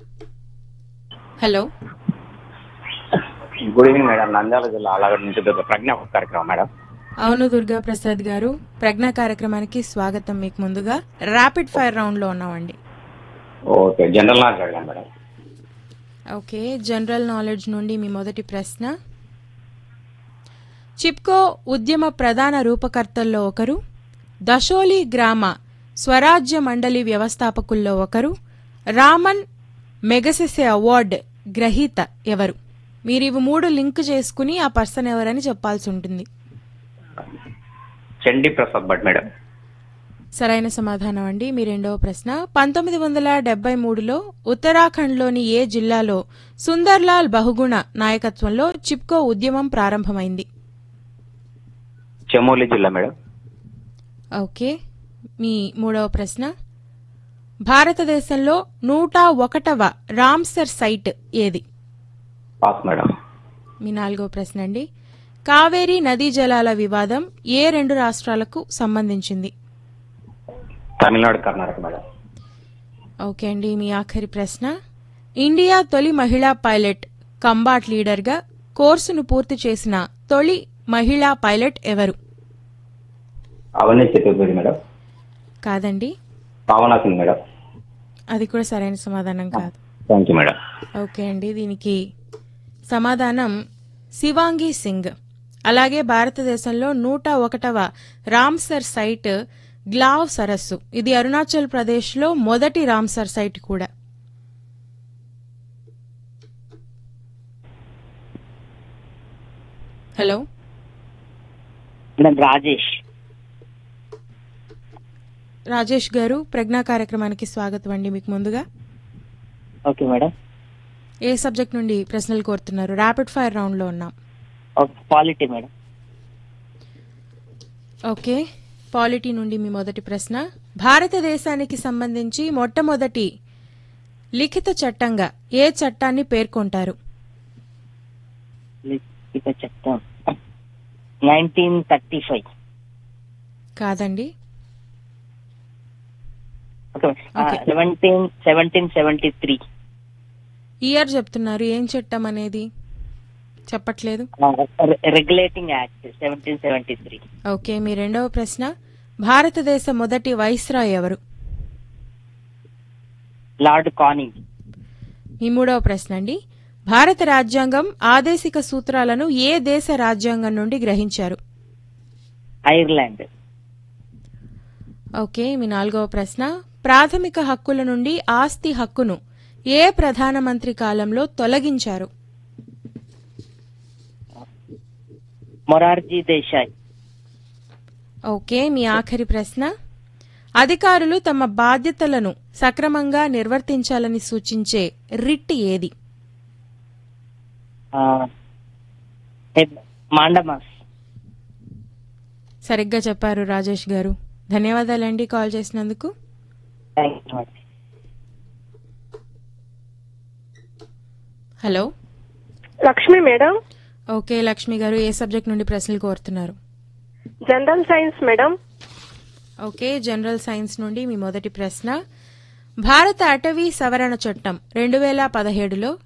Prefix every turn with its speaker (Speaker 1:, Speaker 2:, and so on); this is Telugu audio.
Speaker 1: Hello
Speaker 2: good evening madam Nandyal జిల్లా అలాగడ్ నుంచి దుర్గ ప్రజ్ఞ కార్యక్రమం మేడం
Speaker 1: అవును దుర్గా ప్రసాద్ గారు ప్రజ్ఞ కార్యక్రమానికి స్వాగతం మీకు ముందుగా ర్యాపిడ్ ఫైర్ రౌండ్ లో ఉన్నామండి
Speaker 2: ఓకే జనరల్ నాలెడ్జ్ అడగాను మేడం
Speaker 1: ఓకే జనరల్ నాలెడ్జ్ నుండి మీ మొదటి ప్రశ్న చిప్కో ఉద్యమ ప్రధాన రూపకర్తల్లో ఒకరు దశోలి గ్రామ స్వరాజ్య మండలి వ్యవస్థాపకుల్లో ఒకరు రామన్ మెగసెసె అవార్డ్ గ్రహీత ఎవరు మీరు ఇవి మూడు లింక్ చేసుకుని ఆ పర్సన్ ఎవరని చెప్పాల్సి ఉంటుంది
Speaker 2: చండీ ప్రసాద్ భట్ మేడం
Speaker 1: సరైన సమాధానం అండి మీ రెండవ ప్రశ్న పంతొమ్మిది వందల డెబ్బై మూడులో ఉత్తరాఖండ్లోని ఏ జిల్లాలో సుందర్లాల్ బహుగుణ నాయకత్వంలో చిప్కో ఉద్యమం ప్రారంభమైంది
Speaker 2: చెమోలి జిల్లా మేడం
Speaker 1: ఓకే మీ మూడవ ప్రశ్న భారతదేశంలో నూట ఒకటవ రామ్సర్ సైట్ ఏది
Speaker 2: పాస్ మేడం
Speaker 1: మీ నాలుగవ ప్రశ్న అండి కావేరీ నదీ జలాల వివాదం ఏ రెండు రాష్ట్రాలకు సంబంధించింది
Speaker 2: తమిళనాడు కర్ణాటక మేడం
Speaker 1: ఓకే అండి మీ ఆఖరి ప్రశ్న ఇండియా తొలి మహిళా పైలట్ కంబాట్ లీడర్గా కోర్సును పూర్తి చేసిన తొలి మహిళా పైలట్ ఎవరు
Speaker 2: అవన్నీ చతుర్వేది మేడం
Speaker 1: కాదండి
Speaker 2: భావనా సింగ్ మేడం
Speaker 1: అది కూడా సరైన సమాధానం కాదు
Speaker 2: థ్యాంక్ యూ మేడం
Speaker 1: ఓకే అండి దీనికి సమాధానం శివాంగి సింగ్ అలాగే భారతదేశంలో నూట ఒకటవ రామ్సర్ సైట్ గ్లావ్ సరస్సు ఇది అరుణాచల్ ప్రదేశ్లో మొదటి రామ్సర్ సైట్ కూడా హలో
Speaker 3: మేడం రాజేష్
Speaker 1: రాజేష్ గారు ప్రజ్ఞా కార్యక్రమానికి స్వాగతం అండి మీకు ముందుగా
Speaker 3: ఓకే మేడం
Speaker 1: ఏ సబ్జెక్ట్ నుండి ప్రశ్నలు కోరుతున్నారు ర్యాపిడ్ ఫైర్ రౌండ్లో ఉన్నాం
Speaker 3: okay polity madam
Speaker 1: okay polity నుండి మీ మొదటి ప్రశ్న భారతదేశానికి సంబంధించి మొట్టమొదటి లిఖిత చట్టంగా ఏ చట్టాన్ని పేర్కొంటారు
Speaker 3: ఇక చెప్తాం నైన్టీన్ థర్టీ ఫైవ్
Speaker 1: కాదండి
Speaker 3: okay
Speaker 1: Okay.
Speaker 3: Seventeen seventeen seventy three
Speaker 1: year చెప్తున్నారు ఏం చట్టం అనేది చెప్పట్లేదు
Speaker 3: regulating act seventeen seventy three
Speaker 1: okay మీ రెండవ ప్రశ్న భారతదేశ మొదటి వైస్రాయ్ ఎవరు
Speaker 3: లార్డ్ కానింగ్
Speaker 1: మీ మూడవ ప్రశ్న అండి భారత రాజ్యాంగం ఆదేశిక సూత్రాలను ఏ దేశ రాజ్యాంగం నుండి గ్రహించారు
Speaker 3: ఐర్లాండ్
Speaker 1: ఓకే మీ నాలుగవ ప్రశ్న ప్రాథమిక హక్కుల నుండి ఆస్తి హక్కును ఏ ప్రధానమంత్రి కాలంలో తొలగించారు
Speaker 3: మొరార్జీ దేశాయ్
Speaker 1: ఓకే మీ ఆఖరి ప్రశ్న అధికారులు తమ బాధ్యతలను సక్రమంగా నిర్వర్తించాలని సూచించే రిట్ ఏది
Speaker 3: మాండమాస్
Speaker 1: సరిగ్గా చెప్పారు రాజేష్ గారు ధన్యవాదాలండి కాల్ చేసినందుకు
Speaker 3: thank you madam
Speaker 1: hello
Speaker 4: Lakshmi madam
Speaker 1: okay Lakshmi garu ఏ సబ్జెక్ట్ నుండి ప్రశ్నలు కోరుతున్నారు
Speaker 4: general science madam
Speaker 1: okay general science నుండి మీ మొదటి ప్రశ్న భారత అటవీ సవరణ చట్టం రెండు వేల పదిహేడులో